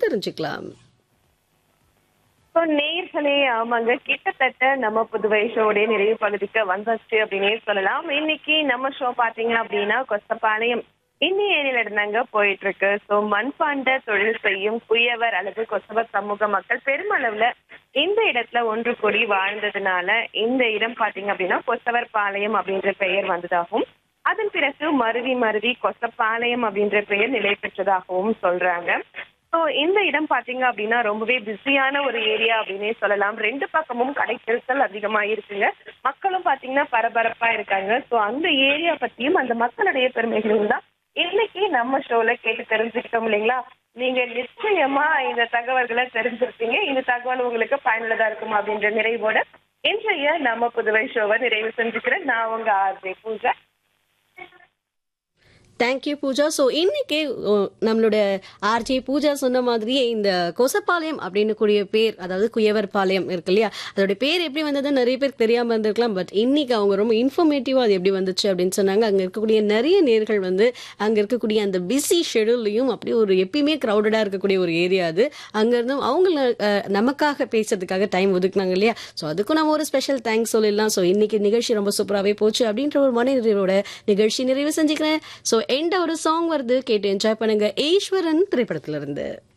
தெரிஞ்சுக்கலாம் இப்போ நேர்களே ஆமாங்க கிட்டத்தட்ட நம்ம புதுவை ஷோடைய நிறைவு பகுதிக்கு வந்தாச்சு அப்படின்னே சொல்லலாம் இன்னைக்கு நம்ம ஷோ பாத்தீங்க அப்படின்னா கொசப்பாளையம் இன்னி ஏரியில இருந்தாங்க போயிட்டு இருக்கு ஸோ மண்பாண்ட தொழில் செய்யும் குயவர் அல்லது கொசவர் சமூக மக்கள் பெருமளவுல இந்த இடத்துல ஒன்று கூடி வாழ்ந்ததுனால இந்த இடம் பாத்தீங்க அப்படின்னா கொசவர் பாளையம் அப்படின்ற பெயர் வந்ததாகவும் அதன் பிறகு மருவி மருவி கொசப்பாளையம் அப்படின்ற பெயர் நிலை பெற்றதாகவும் சொல்றாங்க ஸோ இந்த இடம் பாத்தீங்க அப்படின்னா ரொம்பவே பிஸியான ஒரு ஏரியா அப்படின்னே சொல்லலாம் ரெண்டு பக்கமும் கடை தெருக்கள் அதிகமா இருக்குங்க மக்களும் பாத்தீங்கன்னா பரபரப்பா இருக்காங்க ஸோ அந்த ஏரியா பத்தியும் அந்த மக்களுடைய பெருமைகளும் தான் இன்னைக்கு நம்ம ஷோல கேட்டு தெரிஞ்சுக்கிட்டோம் இல்லைங்களா நீங்க நிச்சயமா இந்த தகவல்களை தெரிஞ்சிருப்பீங்க இந்த தகவல் உங்களுக்கு பயனுள்ளதா இருக்கும் அப்படின்ற நிறைவோட இன்றைய நம்ம புதுவை ஷோவை நிறைவு செஞ்சுக்கிறேன் நான் உங்க RJ Pooja thank you Pooja so இன்னைக்கு ஓ, நம்மளோட ஆர்ஜே பூஜா சொன்ன மாதிரியே இந்த கொசப்பாளையம் அப்படின்னு கூடிய பேர் அதாவது குயவர் பாளையம் இருக்கு இல்லையா அதோட பேர் எப்படி வந்தது நிறைய பேருக்கு தெரியாம இருந்திருக்கலாம் பட் இன்னைக்கு அவங்க ரொம்ப இன்ஃபர்மேட்டிவா அது எப்படி வந்துச்சு அப்படின்னு சொன்னாங்க அங்க இருக்கக்கூடிய நிறைய நேர்கள் வந்து அங்க இருக்கக்கூடிய அந்த பிஸி ஷெடியூல்லையும் அப்படியே ஒரு எப்பயுமே க்ரௌடடா இருக்கக்கூடிய ஒரு ஏரியா அது அங்க இருந்தும் அவங்கள அஹ், நமக்காக பேசுறதுக்காக டைம் ஒதுக்குனாங்க இல்லையா ஸோ அதுக்கும் நம்ம ஒரு ஸ்பெஷல் தேங்க்ஸ் சொல்லிடலாம் ஸோ இன்னைக்கு நிகழ்ச்சி ரொம்ப சூப்பராகவே போச்சு அப்படின்ற ஒரு மனிதரோட நிகழ்ச்சி நிறைவு செஞ்சுக்கிறேன் ஸோ எந்த ஒரு சாங் வருது கேட்டு என்ஜாய் பண்ணுங்க ஈஸ்வரன் திரைப்படத்துல இருந்து